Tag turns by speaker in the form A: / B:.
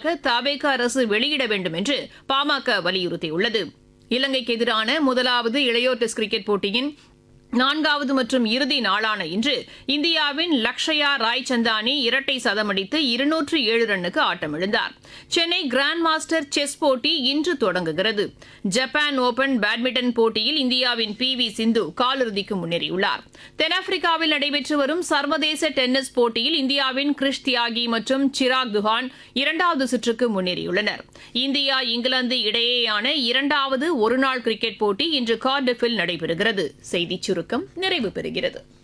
A: முன்னதாக தவேக அரசு வெளியிட வேண்டும் என்று பாமக வலியுறுத்தியுள்ளது இலங்கைக்கு எதிரான முதலாவது இளையோர் டெஸ்ட் கிரிக்கெட் போட்டியின் நான்காவது மற்றும் இறுதி நாளான இன்று இந்தியாவின் லக்ஷயா ராய்சந்தானி இரட்டை சதமடித்து இருநூற்று ஏழு ரன்னுக்கு ஆட்டமிழந்தார் சென்னை கிராண்ட் மாஸ்டர் செஸ் போட்டி இன்று தொடங்குகிறது ஜப்பான் ஓபன் பேட்மிண்டன் போட்டியில் இந்தியாவின் பி வி சிந்து காலிறுதிக்கு முன்னேறியுள்ளார் தென்னாப்பிரிக்காவில் நடைபெற்று வரும் சர்வதேச டென்னிஸ் போட்டியில் இந்தியாவின் கிறிஷ் தியாகி மற்றும் சிராக் துஹான் இரண்டாவது சுற்றுக்கு முன்னேறியுள்ளனர் இந்தியா இங்கிலாந்து இடையேயான இரண்டாவது ஒருநாள் கிரிக்கெட் போட்டி இன்று கார்டிஃபில் நடைபெறுகிறது செய்திச் சுருக்கம் நிறைவு பெறுகிறது